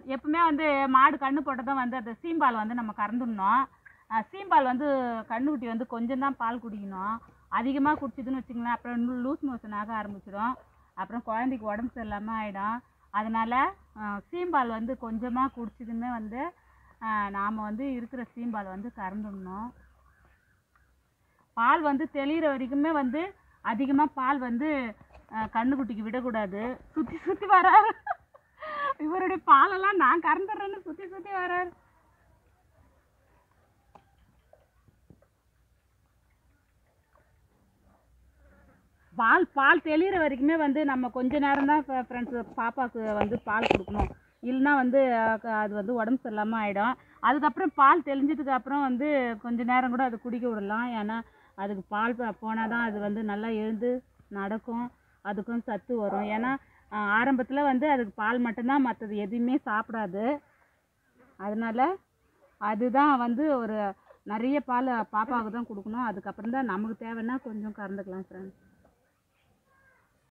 எப்பவுமே வந்து மாடு கண்ணு போட்டதும் வந்து அந்த சீம்பால் வந்து நம்ம கறந்துடணும் அஹ் சீம்பால் வந்து கண்ணுக்குட்டி வந்து கொஞ்சம் தான் பால் குடிக்கணும் அதிகமாக குடிச்சிதுன்னு வச்சுங்களேன் அப்புறம் லூஸ் மோஷன் ஆக ஆரம்பிச்சிடும் அப்புறம் குழந்தைக்கு உடம்பு சரியில்லாமல் ஆகிடும் அதனால் சீம்பால் வந்து கொஞ்சமாக குடிச்சதுமே வந்து நாம் வந்து இருக்கிற சீம்பால் வந்து கறந்துடணும் பால் வந்து தெளிகிற வரைக்குமே வந்து அதிகமாக பால் வந்து அஹ், கண்ணுக்குட்டிக்கு விடக்கூடாது சுற்றி சுற்றி வராரு இவருடைய பாலெல்லாம் நான் கறந்துடுறேன்னு சுற்றி சுற்றி வராரு பால் பால் தெளிகிற வரைக்குமே வந்து நம்ம கொஞ்ச நேரம் தான் ஃப்ரெண்ட்ஸ் பாப்பாவுக்கு வந்து பால் கொடுக்கணும் இல்லைன்னா வந்து அஹ், அது வந்து உடம்பு சரியில்லாமல் ஆகிடும் அதுக்கப்புறம் பால் தெளிஞ்சதுக்கு அப்புறம் வந்து கொஞ்ச நேரம் கூட அது குடிக்க விடலாம் ஏன்னா அதுக்கு பால் போனால் தான் அது வந்து நல்லா எழுந்து நடக்கும் அதுக்கும் சத்து வரும் ஏன்னா ஆரம்பத்தில் வந்து அதுக்கு பால் மட்டும்தான் மற்றது எதுவுமே சாப்பிடாது அதனால அதுதான் வந்து ஒரு நிறைய பால் பாப்பாவுக்கு தான் கொடுக்கணும் அதுக்கப்புறம் தான் நமக்கு தேவைன்னா கொஞ்சம் கறந்துக்கலாம் ஃப்ரெண்ட்ஸ்